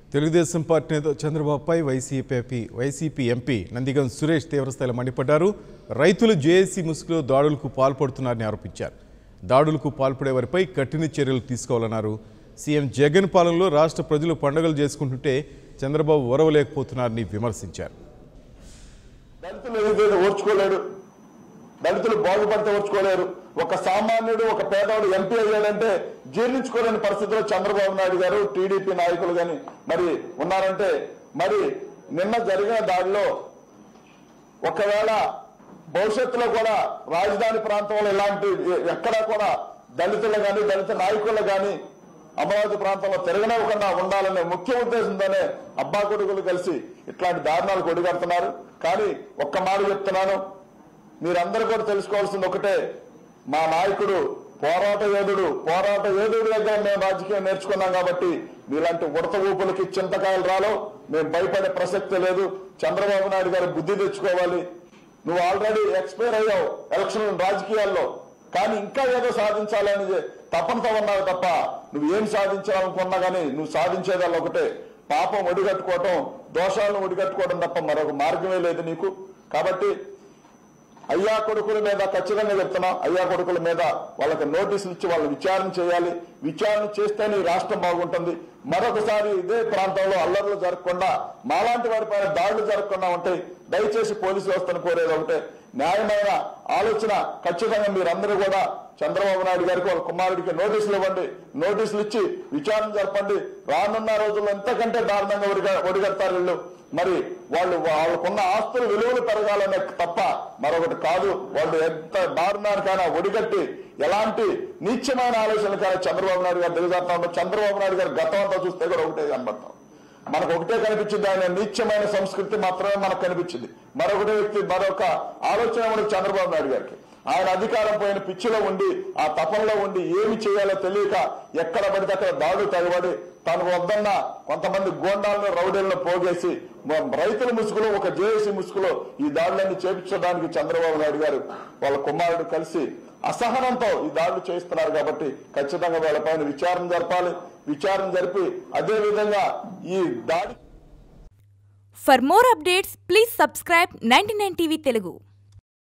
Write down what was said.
Telugu Desam party నేత చంద్రబాబుపై YCP YCP MP Nandigam Suresh తీవ్రస్థాయిలో మండిపడ్డారు రైతులు జేఏసీ ముసుగులో దాడులకు పాల్పడుతున్నారని ఆరోపించారు దాడులకు పాల్పడే వారిపై కఠిన చర్యలు తీసుకోవాలన్నారు సీఎం జగన్ పాలనలో రాష్ట్ర ప్రజలు పండుగలు చేసుకుంటుంటే చంద్రబాబు ఓరవలేకపోతున్నారని విమర్శించారు దళితులు ఏదైతే ఓర్చుకోలేడు దళితులు బాగుపడితే ఓర్చుకోలేరు ఒక సామాన్యుడు ఒక పేదవాడు ఎంపీ అయ్యాడంటే జీర్ణించుకోలేని పరిస్థితిలో చంద్రబాబు నాయుడు గారు టీడీపీ నాయకులు గాని మరి ఉన్నారంటే మరి నిన్న జరిగిన దాడిలో ఒకవేళ భవిష్యత్తులో కూడా రాజధాని ప్రాంతంలో ఇలాంటి ఎక్కడా కూడా దళితులు గాని దళిత నాయకులు గాని అమరావతి ప్రాంతంలో తిరగనివ్వకుండా ఉండాలనే ముఖ్య ఉద్దేశంతోనే అబ్బా కొడుకులు కలిసి ఇట్లాంటి దారుణాలు కొడిగడుతున్నారు కానీ ఒక్క మాట చెప్తున్నాను మీరందరూ కూడా తెలుసుకోవాల్సింది ఒకటే మా నాయకుడు పోరాట యోధుడు పోరాట యోధుడి దగ్గర మేము రాజకీయం నేర్చుకున్నాం కాబట్టి మీలాంటి ఉడత ఊపులకి చింతకాయలు రాలో మేము భయపడే ప్రసక్తి లేదు చంద్రబాబు నాయుడు గారు బుద్ధి తెచ్చుకోవాలి నువ్వు ఆల్రెడీ ఎక్స్పైర్ అయ్యావు ఎలక్షన్ రాజకీయాల్లో కానీ ఇంకా ఏదో సాధించాలని తపనతో ఉన్నావు తప్ప నువ్వు ఏం సాధించాలనుకున్నా కానీ నువ్వు సాధించేదాన్ని ఒకటే పాపం ఒడిగట్టుకోవటం దోషాలను ఒడిగట్టుకోవడం తప్ప మరొక మార్గమే లేదు నీకు కాబట్టి అయ్యా కొడుకుల మీద ఖచ్చితంగా చెప్తున్నా అయ్యా కొడుకుల మీద వాళ్ళకి నోటీసులు ఇచ్చి వాళ్ళని విచారణ చేయాలి విచారణ చేస్తేనే ఈ రాష్ట్రం బాగుంటుంది మరొకసారి ఇదే ప్రాంతంలో అల్లర్లు జరగకుండా మాలాంటి వారిపైన దాడులు జరగకుండా ఉంటాయి దయచేసి పోలీసు వ్యవస్థను కోరేది ఒకటే న్యాయమైన ఆలోచన ఖచ్చితంగా మీరందరూ కూడా చంద్రబాబు నాయుడు గారికి వాళ్ళ కుమారుడికి నోటీసులు ఇవ్వండి నోటీసులు ఇచ్చి విచారణ జరపండి రానున్న రోజుల్లో ఎంతకంటే దారుణంగా ఒడిగ- ఒడిగడతారు వీళ్ళు మరి వాళ్ళు వాళ్ళకున్న ఆస్తుల విలువలు పెరగాలనే తప్ప మరొకటి కాదు వాళ్ళు ఎంత దారుణానికైనా ఒడిగట్టి ఎలాంటి నీచమైన ఆలోచనలకైనా చంద్రబాబు నాయుడు గారు దిగజారుతా ఉంటాం చంద్రబాబు నాయుడు గారు గతం అంతా చూస్తే కూడా ఒకటే కనబడతాం మనకు ఒకటే కనిపించింది ఆయన నీచమైన సంస్కృతి మాత్రమే మనకు కనిపించింది మరొకటి వ్యక్తి మరొక ఆలోచన మనకు చంద్రబాబు నాయుడు గారికి ఆయన అధికారం పోయిన పిచ్చిలో ఉండి ఆ తపంలో ఉండి ఏమి చేయాలో తెలియక ఎక్కడ పడితే అక్కడ దాడులు తగబడి తనకు వద్దన్న కొంతమంది గోండాలను రౌడీలను పోగేసి మ- రైతుల ముసుగులో ఒక జేఏసీ ముసుగులో ఈ దాడులన్నీ చేపించడానికి చంద్రబాబు నాయుడు గారు వాళ్ళ కుమారుడు కలిసి అసహనంతో ఈ దాడులు చేస్తున్నారు కాబట్టి ఖచ్చితంగా వాళ్ళపైన విచారణ జరపాలి విచారణ జరిపి అదే విధంగా ఈ దాడి For more updates, please subscribe 99 TV Telugu.